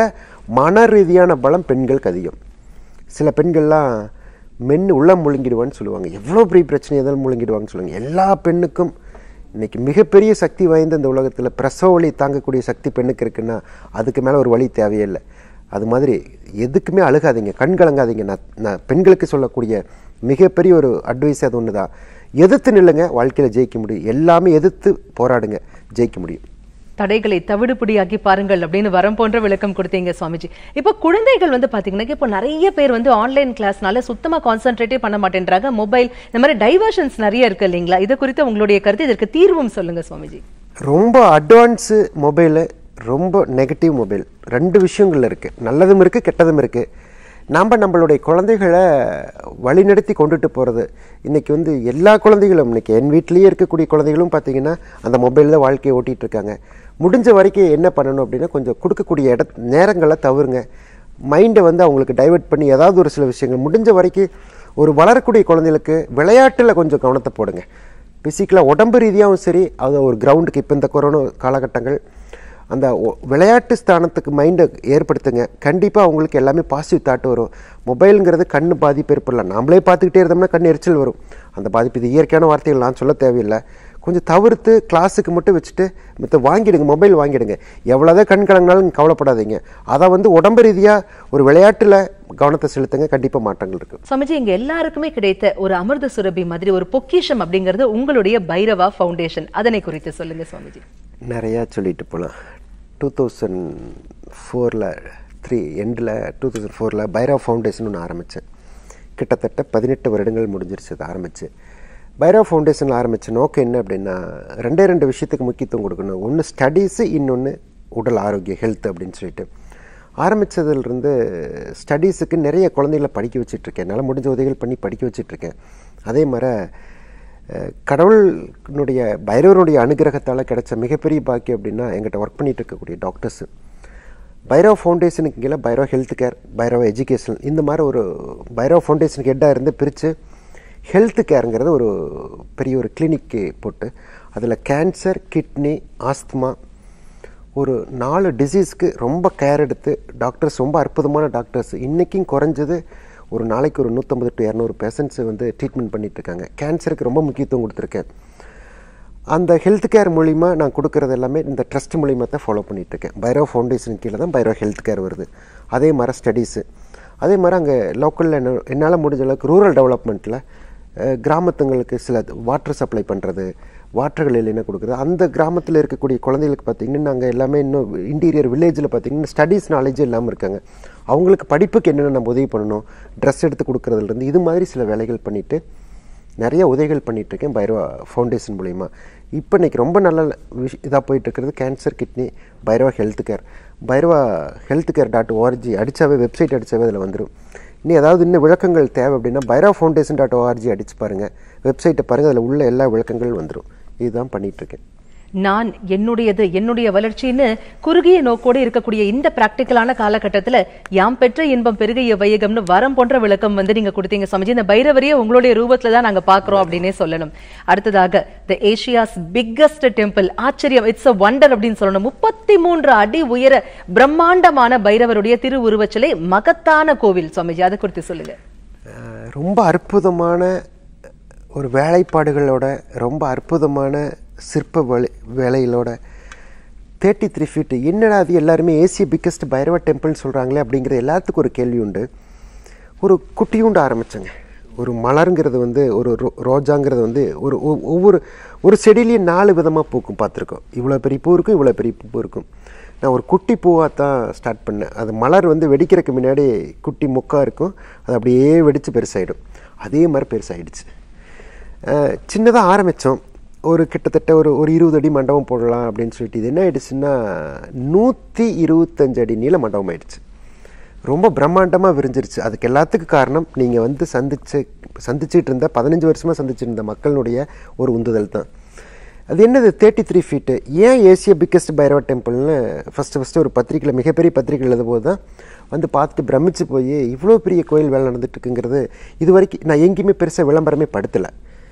மன ரீதியான பலம் பெண்களுக்கு அதிகம் சில பெண்கள்லாம் மென்னு உள்ளம் முழுங்கிடுவான்னு சொல்லுவாங்க எவ்வளோ பெரிய பிரச்சனை எதாலும் முழுங்கிடுவாங்கன்னு சொல்லுவாங்க எல்லா பெண்ணுக்கும் இன்னைக்கு மிகப்பெரிய சக்தி வாய்ந்த இந்த உலகத்தில் பிரசவ வலி தாங்கக்கூடிய சக்தி பெண்ணுக்கு இருக்குன்னா அதுக்கு மேலே ஒரு வழி தேவையே இல்லை அது மாதிரி எதுக்குமே அழுகாதீங்க கண் கலங்காதீங்க நான் நான் பெண்களுக்கு சொல்லக்கூடிய மிகப்பெரிய ஒரு அட்வைஸ் அது ஒன்று தான் எதிர்த்து நில்லுங்க வாழ்க்கையில் ஜெயிக்க முடியும் எல்லாமே எதிர்த்து போராடுங்க ஜெயிக்க முடியும் தடைகளை தவிடுபடியாக்கி பாருங்கள் அப்படின்னு வரம் போன்ற விளக்கம் கொடுத்தீங்க சுவாமிஜி இப்போ குழந்தைகள் வந்து பாத்தீங்கன்னா இப்போ நிறைய பேர் வந்து ஆன்லைன் கிளாஸ்னால சுத்தமா கான்சென்ட்ரேட்டே பண்ண மாட்டேன்றாங்க மொபைல் இந்த மாதிரி டைவர்ஷன்ஸ் நிறைய இருக்கு இல்லைங்களா இது குறித்து உங்களுடைய கருத்து இதற்கு தீர்வும் சொல்லுங்க சுவாமிஜி ரொம்ப அட்வான்ஸு மொபைலு ரொம்ப நெகட்டிவ் மொபைல் ரெண்டு விஷயங்கள் இருக்குது நல்லதும் இருக்குது கெட்டதும் இருக்குது நாம் நம்மளுடைய குழந்தைகளை வழிநடத்தி கொண்டுட்டு போகிறது இன்றைக்கி வந்து எல்லா குழந்தைகளும் இன்றைக்கி என் வீட்லேயே இருக்கக்கூடிய குழந்தைகளும் பார்த்தீங்கன்னா அந்த மொபைலில் தான் வாழ்க்கையை ஓட்டிகிட்டு இருக்காங்க முடிஞ்ச வரைக்கும் என்ன பண்ணணும் அப்படின்னா கொஞ்சம் கொடுக்கக்கூடிய இட நேரங்களை தவிருங்க மைண்டை வந்து அவங்களுக்கு டைவர்ட் பண்ணி ஏதாவது ஒரு சில விஷயங்கள் முடிஞ்ச வரைக்கும் ஒரு வளரக்கூடிய குழந்தைகளுக்கு விளையாட்டில் கொஞ்சம் கவனத்தை போடுங்க ஃபிசிக்கலாக உடம்பு ரீதியாகவும் சரி அது ஒரு கிரவுண்டுக்கு இப்போ இந்த கொரோனா காலகட்டங்கள் அந்த ஒ- விளையாட்டு ஸ்தானத்துக்கு மைண்டை ஏற்படுத்துங்க கண்டிப்பாக அவங்களுக்கு எல்லாமே பாசிட்டிவ் தாட் வரும் மொபைலுங்கிறது கண் பாதிப்பு ஏற்படலாம் நாமளே பார்த்துக்கிட்டே இருந்தோம்னா கண் எரிச்சல் வரும் அந்த பாதிப்பு இது இயற்கையான வார்த்தைகள் நான் சொல்ல தேவையில்லை கொஞ்சம் தவிர்த்து கிளாஸுக்கு மட்டும் வச்சுட்டு மற்ற வாங்கிடுங்க மொபைல் வாங்கிடுங்க எவ்வளோதான் கண் கலங்கினாலும் கவலைப்படாதீங்க அதை வந்து உடம்பு ரீதியாக ஒரு விளையாட்டில் கவனத்தை செலுத்துங்க கண்டிப்பாக மாற்றங்கள் இருக்குது சுவாமிஜி இங்க எல்லாருக்குமே கிடைத்த ஒரு அமிர்த சுரபி மாதிரி ஒரு பொக்கிஷம் அப்படிங்கிறது உங்களுடைய பைரவா ஃபவுண்டேஷன் அதனை குறித்து சொல்லுங்க சுவாமிஜி நிறையா சொல்லிட்டு போகலாம் டூ தௌசண்ட் ஃபோரில் த்ரீ எண்டில் டூ தௌசண்ட் ஃபோரில் பைரவ் ஃபவுண்டேஷன் ஒன்று ஆரம்பித்தேன் கிட்டத்தட்ட பதினெட்டு வருடங்கள் முடிஞ்சிருச்சு அது ஆரம்பித்து பைரவ் ஃபவுண்டேஷனில் ஆரம்பித்த நோக்கம் என்ன அப்படின்னா ரெண்டே ரெண்டு விஷயத்துக்கு முக்கியத்துவம் கொடுக்கணும் ஒன்று ஸ்டடீஸு இன்னொன்று உடல் ஆரோக்கியம் ஹெல்த் அப்படின்னு சொல்லிட்டு ஆரம்பித்ததுலேருந்து ஸ்டடீஸுக்கு நிறைய குழந்தைகளை படிக்க வச்சிட்ருக்கேன் என்னால் முடிஞ்ச உதவிகள் பண்ணி படிக்க வச்சிட்ருக்கேன் அதே மாதிரி அஹ், கடவுளுடைய பைரவருடைய அனுகிரகத்தால் கிடைச்ச மிகப்பெரிய பாக்கியம் அப்படின்னா எங்கிட்ட ஒர்க் பண்ணிட்டு இருக்கக்கூடிய டாக்டர்ஸு பைரவ் ஃபவுண்டேஷனுக்கு கீழே Bhairav health care Bhairav education இந்த மாதிரி ஒரு பைரவ் ஃபவுண்டேஷனுக்கு ஹெட்டாக இருந்து பிரித்து ஹெல்த் கேருங்கிறது ஒரு பெரிய ஒரு கிளினிக்கு போட்டு அதில் கேன்சர் கிட்னி ஆஸ்துமா ஒரு நாலு டிசீஸ்க்கு ரொம்ப கேர் எடுத்து டாக்டர்ஸ் ரொம்ப அற்புதமான டாக்டர்ஸ் இன்றைக்கும் குறைஞ்சது ஒரு நாளைக்கு ஒரு நூற்றம்பது டு இரநூறு பேஷண்ட்ஸை வந்து ட்ரீட்மெண்ட் பண்ணிட்டு இருக்காங்க கேன்சருக்கு ரொம்ப முக்கியத்துவம் கொடுத்துருக்கேன் அந்த ஹெல்த் கேர் மூலிமா நான் கொடுக்கறது எல்லாமே இந்த ட்ரஸ்ட் மூலிமா தான் ஃபாலோ பண்ணிட்டு இருக்கேன் பைரோ ஃபவுண்டேஷன் கீழே தான் பைரோ ஹெல்த் கேர் வருது அதே மாதிரி ஸ்டடீஸு அதே மாதிரி அங்கே லோக்கலில் என்ன என்னால் முடிஞ்ச அளவுக்கு ரூரல் டெவலப்மெண்ட்டில் கிராமத்துங்களுக்கு சில வாட்டர் சப்ளை பண்ணுறது வாட்டர்கள் இல்லைன்னா கொடுக்குறது அந்த கிராமத்தில் இருக்கக்கூடிய குழந்தைகளுக்கு பார்த்திங்கன்னா நாங்கள் எல்லாமே இன்னும் இன்டீரியர் வில்லேஜில் பார்த்திங்கன்னா ஸ்டடீஸ் நாலேஜ் இல்லாமல் இருக்காங்க அவங்களுக்கு படிப்புக்கு என்னென்ன நம்ம உதவி பண்ணணும் ட்ரெஸ் எடுத்து கொடுக்குறதுலேருந்து இது மாதிரி சில வேலைகள் பண்ணிவிட்டு நிறைய உதவிகள் பண்ணிட்டு இருக்கேன் பைரவா ஃபவுண்டேஷன் மூலிமா இப்போ இன்னைக்கு ரொம்ப நல்ல விஷ் இதாக போயிட்டு இருக்கிறது cancer kidney Bhairava health care Bhairava health care dot O R G அடித்தாவே வெப்சைட் அடித்தாவே அதில் வந்துடும் இன்னும் ஏதாவது இன்னும் விளக்கங்கள் தேவை அப்படின்னா பைரவா ஃபவுண்டேஷன் டாட் ஓஆர்ஜி அடிச்சு பாருங்கள் வெப்சைட்டை பாருங்கள் அதில் உள்ள எல்லா விளக்கங்கள் வந்துடும் இதுதான் பண்ணிட்டு இருக்கேன் நான் என்னுடையது என்னுடைய வளர்ச்சின்னு குறுகிய நோக்கோடு இருக்கக்கூடிய இந்த பிராக்டிக்கலான காலகட்டத்துல யாம் பெற்ற இன்பம் பெருகிய வையகம்னு வரம் போன்ற விளக்கம் வந்து நீங்க கொடுத்தீங்க சுவாமிஜி இந்த பைரவரையே உங்களுடைய ரூபத்துல தான் நாங்க பாக்குறோம் அப்படின்னே சொல்லணும் அடுத்ததாக த ஏஷியாஸ் பிக்கஸ்ட் டெம்பிள் ஆச்சரியம் இட்ஸ் அ வண்டர் அப்படின்னு சொல்லணும் முப்பத்தி மூன்று அடி உயர பிரம்மாண்டமான பைரவருடைய திருவுருவச்சிலை மகத்தான கோவில் சுவாமிஜி அதை குறித்து சொல்லுங்க அஹ் ரொம்ப அற்புதமான ஒரு வேலைப்பாடுகளோட ரொம்ப அற்புதமான சிற்ப வேலை வேலைகளோட தேர்ட்டி த்ரீ ஃபீட் என்னடா அது எல்லாருமே ஏசிய பிக்கஸ்ட் பைரவ டெம்பிள்னு சொல்கிறாங்களே அப்படிங்கிறது எல்லாத்துக்கும் ஒரு கேள்வி உண்டு ஒரு குட்டியுண்டு ஆரம்பித்தேங்க ஒரு மலருங்கிறது வந்து ஒரு ரோ ரோஜாங்கிறது வந்து ஒரு ஒ- ஒவ்வொரு ஒரு செடியிலையும் நாலு விதமாக பூக்கும் பார்த்துருக்கோம் இவ்வளோ பெரிய பூ இருக்கும் இவ்வளோ பெரிய பூ இருக்கும் நான் ஒரு குட்டி பூவாக தான் ஸ்டார்ட் பண்ணேன் அது மலர் வந்து வெடிக்கிறதுக்கு முன்னாடி குட்டி முக்காக இருக்கும் அது அப்படியே வெடித்து பெருசாகிடும் அதே மாதிரி பெருசாகிடுச்சு சின்னதாக ஆரம்பித்தோம் ஒரு கிட்டத்தட்ட ஒரு ஒரு இருபது அடி மண்டபம் போடலாம் அப்படின்னு சொல்லிட்டு இது என்ன ஆயிடுச்சுன்னா நூற்றி இருபத்தஞ்சு அடி நீள மண்டபம் ஆயிடுச்சு ரொம்ப பிரம்மாண்டமாக விரிஞ்சிருச்சு அதுக்கு எல்லாத்துக்கும் காரணம் நீங்கள் வந்து சந்திச்சு சந்திச்சிட்டு இருந்த பதினஞ்சு வருஷமாக சந்திச்சிட்டு இருந்த மக்களுடைய ஒரு உந்துதல் தான் அது என்னது தேர்ட்டி த்ரீ ஃபீட்டு ஏன் ஏசிய பிக்கஸ்ட் பைரவ டெம்பிள்னு ஃபஸ்ட்டு ஃபஸ்ட்டு ஒரு பத்திரிக்கையில் மிகப்பெரிய பத்திரிக்கை எழுதும்போது தான் வந்து பார்த்துட்டு பிரமிச்சு போய் இவ்வளோ பெரிய கோயில் வேலை நடந்துட்டு இருக்குங்கிறது இது வரைக்கும் நான் எங்கேயுமே பெருசாக விளம்பரமே படுத்தலை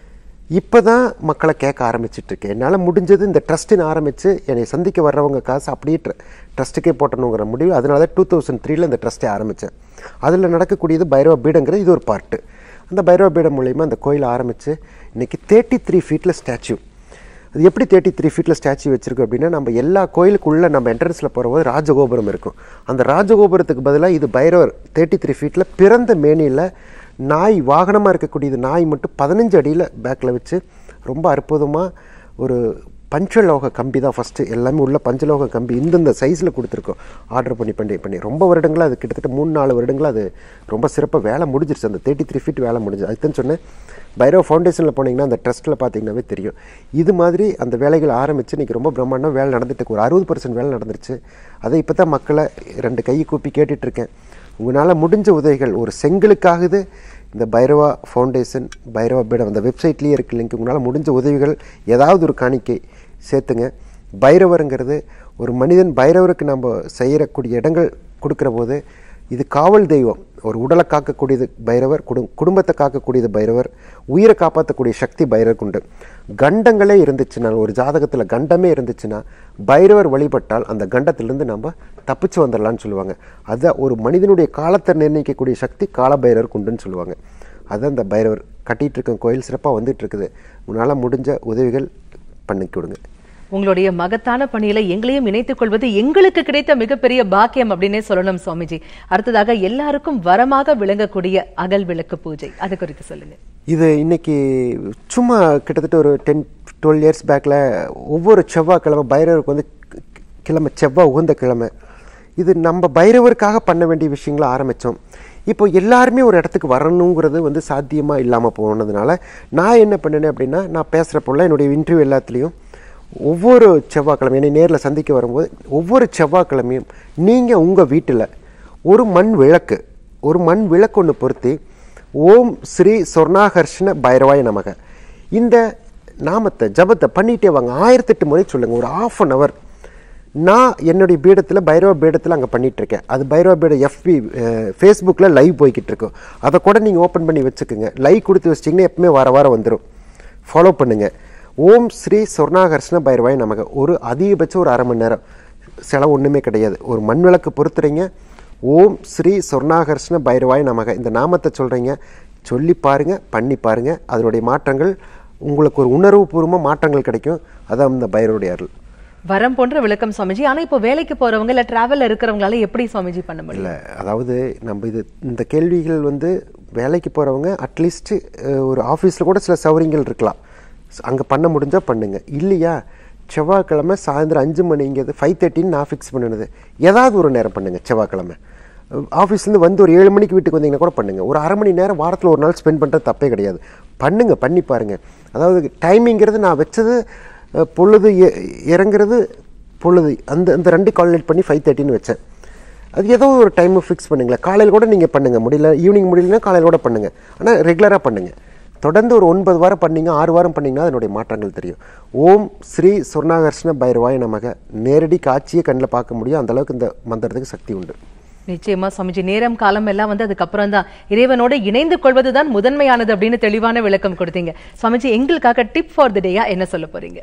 இப்போ தான் மக்களை கேட்க ஆரம்பிச்சிட்டு இருக்கேன் என்னால் முடிஞ்சது இந்த ட்ரஸ்ட்டுன்னு ஆரம்பித்து என்னை சந்திக்க வர்றவங்க காசு அப்படியே ட்ர ட்ரஸ்ட்டுக்கே போட்டணுங்கிற முடிவு அதனால தான் டூ தௌசண்ட் த்ரீல இந்த ட்ரஸ்ட்டை ஆரம்பித்தேன் அதில் நடக்கக்கூடியது பைரவ பீடங்கிறது இது ஒரு பார்ட்டு அந்த பைரவ பீடம் மூலிமா அந்த கோயிலை ஆரம்பித்து இன்றைக்கி தேர்ட்டி த்ரீ ஃபீட்டில் ஸ்டாச்சு அது எப்படி தேர்ட்டி த்ரீ ஃபீட்டில் ஸ்டாச்சு வச்சிருக்கு அப்படின்னா நம்ம எல்லா கோயிலுக்குள்ளே நம்ம என்ட்ரன்ஸில் போகும்போது ராஜகோபுரம் இருக்கும் அந்த ராஜகோபுரத்துக்கு பதிலாக இது பைரவர் தேர்ட்டி த்ரீ ஃபீட்டில் பிறந்த மேனியில் நாய் வாகனமாக இருக்கக்கூடியது நாய் மட்டும் பதினஞ்சு அடியில் பேக்கில் வச்சு ரொம்ப அற்புதமாக ஒரு பஞ்சலோக கம்பி தான் ஃபஸ்ட்டு எல்லாமே உள்ள பஞ்சலோக கம்பி இந்தந்த சைஸில் கொடுத்துருக்கோம் ஆர்டர் பண்ணி பண்ணி பண்ணி ரொம்ப வருடங்களாக அது கிட்டத்தட்ட மூணு நாலு வருடங்களாக அது ரொம்ப சிறப்பாக வேலை முடிஞ்சிருச்சு அந்த தேர்ட்டி த்ரீ ஃபீட் வேலை முடிஞ்சு அதுதான் சொன்னேன் பைரவ் ஃபவுண்டேஷனில் போனீங்கன்னா அந்த ட்ரஸ்ட்டில் பார்த்தீங்கன்னாவே தெரியும் இது மாதிரி அந்த வேலைகள் ஆரம்பித்து இன்றைக்கி ரொம்ப பிரம்மாண்டம் வேலை நடந்துட்டு இருக்கு. ஒரு அறுபது பர்சன்ட் வேலை நடந்துருச்சு அதை இப்போ தான் மக்களை ரெண்டு கையை கூப்பி கேட்டுட்டு இருக்கேன் உங்களால் முடிஞ்ச உதவிகள் ஒரு செங்கலுக்காகுது இந்த பைரவா ஃபவுண்டேஷன் பைரவா பீடம் அந்த வெப்சைட்லேயே இருக்கு லிங்க் உங்களால் முடிஞ்ச உதவிகள் ஏதாவது ஒரு காணிக்கை சேர்த்துங்க பைரவருங்கிறது ஒரு மனிதன் பைரவருக்கு நம்ம செய்யக்கூடிய இடங்கள் கொடுக்குற போது இது காவல் தெய்வம் ஒரு உடலை காக்கக்கூடியது பைரவர் குடும் குடும்பத்தை காக்கக்கூடியது பைரவர் உயிரை காப்பாற்றக்கூடிய சக்தி பைரவருக்கு உண்டு கண்டங்களே இருந்துச்சுன்னா ஒரு ஜாதகத்தில் கண்டமே இருந்துச்சுன்னா பைரவர் வழிபட்டால் அந்த கண்டத்திலிருந்து நம்ம தப்பிச்சு வந்துடலாம்னு சொல்லுவாங்க அதான் ஒரு மனிதனுடைய காலத்தை நிர்ணயிக்கக்கூடிய சக்தி கால பைரவருக்கு உண்டுன்னு சொல்லுவாங்க அதான் இந்த பைரவர் கட்டிகிட்டு இருக்க கோயில் சிறப்பாக வந்துட்டு இருக்குது உன்னால் முடிஞ்ச உதவிகள் பண்ணி கொடுங்க உங்களுடைய மகத்தான பணியில எங்களையும் இணைத்துக் கொள்வது எங்களுக்கு கிடைத்த மிகப்பெரிய பாக்கியம் அப்படின்னே சொல்லணும் சுவாமிஜி அடுத்ததாக எல்லாருக்கும் வரமாக விளங்கக்கூடிய அகல் விளக்கு பூஜை அது குறித்து சொல்லுங்க இது இன்னைக்கு சும்மா கிட்டத்தட்ட ஒரு டென் டுவெல் இயர்ஸ் பேக்கில் ஒவ்வொரு செவ்வாய்க்கிழமை பைரவருக்கு வந்து கிழமை செவ்வாய் உகந்த கிழமை இது நம்ம பைரவருக்காக பண்ண வேண்டிய விஷயங்களை ஆரம்பித்தோம் இப்போ எல்லாருமே ஒரு இடத்துக்கு வரணுங்கிறது வந்து சாத்தியமாக இல்லாமல் போனதுனால நான் என்ன பண்ணினேன் அப்படின்னா நான் பேசுகிறப்போல என்னுடைய இன்டர்வியூ எல்லாத்துலேயும் ஒவ்வொரு செவ்வாய்க்கிழமை என்னை நேரில் சந்திக்க வரும்போது ஒவ்வொரு செவ்வாய்க்கிழமையும் நீங்கள் உங்கள் வீட்டில் ஒரு மண் விளக்கு ஒரு மண் விளக்கு ஒன்று பொருத்தி ஓம் ஸ்ரீ சொர்ணாகர்ஷ்ண பைரவாய நமக இந்த நாமத்தை ஜபத்தை பண்ணிட்டே வாங்க ஆயிரத்தெட்டு முறை சொல்லுங்கள் ஒரு ஆஃப் அன் ஹவர் நான் என்னுடைய பீடத்தில் பைரவ பீடத்தில் அங்கே பண்ணிட்டு இருக்கேன் அது பைரவ பீட எஃபி ஃபேஸ்புக்கில் லைவ் போய்கிட்டு இருக்கும் அதை கூட நீங்கள் ஓப்பன் பண்ணி வச்சுக்கோங்க லைவ் கொடுத்து வச்சிட்டிங்கன்னா எப்பவுமே வார வாரம் வந்துடும் ஃபாலோ பண்ணுங்க ஓம் ஸ்ரீ சொர்ணாகர்ஷ்ண பைரவாய் நமக்கு ஒரு அதிகபட்சம் ஒரு அரை மணி நேரம் செலவு ஒன்றுமே கிடையாது ஒரு மண் விளக்கு பொறுத்துறீங்க ஓம் ஸ்ரீ சொர்ணாகர்ஷ்ண பைரவாய் நமக இந்த நாமத்தை சொல்கிறீங்க சொல்லி பாருங்க பண்ணி பாருங்க அதனுடைய மாற்றங்கள் உங்களுக்கு ஒரு உணர்வுபூர்வமாக மாற்றங்கள் கிடைக்கும் அதான் இந்த பைரவருடைய அருள் வரம் போன்ற விளக்கம் சுவாமிஜி ஆனா இப்போ வேலைக்கு போறவங்க இல்ல டிராவல்ல இருக்கிறவங்களால எப்படி சுவாமிஜி பண்ண முடியும் இல்லை அதாவது நம்ம இது இந்த கேள்விகள் வந்து வேலைக்கு போகிறவங்க அட்லீஸ்ட்டு ஒரு ஆஃபீஸில் கூட சில சௌகரியங்கள் இருக்கலாம் அங்கே பண்ண முடிஞ்சால் பண்ணுங்க இல்லையா செவ்வாய்க்கிழமை சாயந்தரம் அஞ்சு மணிங்கிறது ஃபைவ் தேர்ட்டின்னு நான் ஃபிக்ஸ் பண்ணினது ஏதாவது ஒரு நேரம் பண்ணுங்க செவ்வாய்க்கிழமை ஆஃபீஸ்லேருந்து வந்து ஒரு ஏழு மணிக்கு வீட்டுக்கு வந்தீங்கன்னா கூட பண்ணுங்க ஒரு அரை மணி நேரம் வாரத்தில் ஒரு நாள் ஸ்பெண்ட் பண்ணுறது தப்பே கிடையாது பண்ணுங்க பண்ணி பாருங்க அதாவது டைமிங்கிறது நான் வச்சது அஹ், பொழுது இ- இறங்குறது பொழுது அந்த அந்த ரெண்டு கால்குலேட் பண்ணி ஃபைவ் தேர்ட்டின்னு வச்சேன் அது ஏதோ ஒரு டைம் ஃபிக்ஸ் பண்ணுங்களேன் காலையில் கூட நீங்கள் பண்ணுங்கள் முடியல ஈவினிங் முடியலன்னா காலையில் கூட பண்ணுங்கள் ஆனால் ரெகுலராக பண்ணுங்கள் தொடர்ந்து ஒரு ஒன்பது வாரம் பண்ணீங்க ஆறு வாரம் பண்ணீங்கன்னா அதனுடைய மாற்றங்கள் தெரியும் ஓம் ஸ்ரீ சொர்ணாகர்ஷ்ண பைரவாய நமக நேரடி காட்சியை கண்ணில் பார்க்க முடியும் அந்த அளவுக்கு இந்த மந்திரத்துக்கு சக்தி உண்டு நிச்சயமா சுவாமிஜி நேரம் காலம் எல்லாம் வந்து அதுக்கப்புறம் தான் இறைவனோட இணைந்து கொள்வதுதான் முதன்மையானது அப்படின்னு தெளிவான விளக்கம் கொடுத்தீங்க சுவாமிஜி எங்களுக்காக டிப் ஃபார் தி டேயா என்ன சொல்ல போறீங்க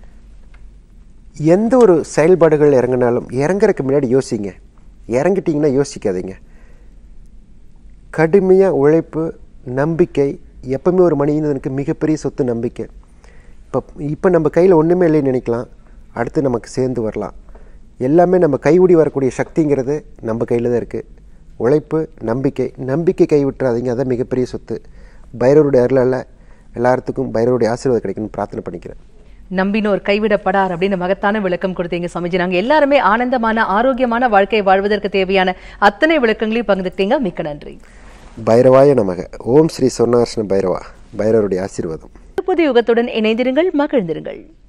எந்த ஒரு செயல்பாடுகள் இறங்கினாலும் இறங்குறதுக்கு முன்னாடி யோசிங்க இறங்கிட்டீங்கன்னா யோசிக்காதீங்க கடுமையாக உழைப்பு நம்பிக்கை எப்பவுமே ஒரு மனிதனுக்கு மிகப்பெரிய சொத்து நம்பிக்கை இப்போ இப்போ நம்ம கையில் ஒன்றுமே இல்லைன்னு நினைக்கலாம் அடுத்து நமக்கு சேர்ந்து வரலாம் எல்லாமே நம்ம கைவிடி வரக்கூடிய சக்திங்கிறது நம்ம கையில் தான் இருக்குது உழைப்பு நம்பிக்கை நம்பிக்கை கைவிட்டுறாதீங்க அதான் மிகப்பெரிய சொத்து பைரவருடைய அருளால் எல்லாத்துக்கும் பைரவருடைய ஆசீர்வாதம் கிடைக்கும்னு பிரார்த்தனை பண்ணிக்கிறேன் நம்பினோர் கைவிடப்படார் அப்படின்னு மகத்தான விளக்கம் கொடுத்தீங்க சுவாமிஜி நாங்க எல்லாருமே ஆனந்தமான ஆரோக்கியமான வாழ்க்கையை வாழ்வதற்கு தேவையான அத்தனை விளக்கங்களையும் பகிர்ந்துக்கிட்டீங்க மிக்க நன்றி பைரவாய நமக ஓம் ஸ்ரீ சொர்ணார்ஷ்ண பைரவா பைரவருடைய ஆசீர்வாதம் புது யுகத்துடன் இணைந்திருங்கள் மகிழ்ந்திருங்கள்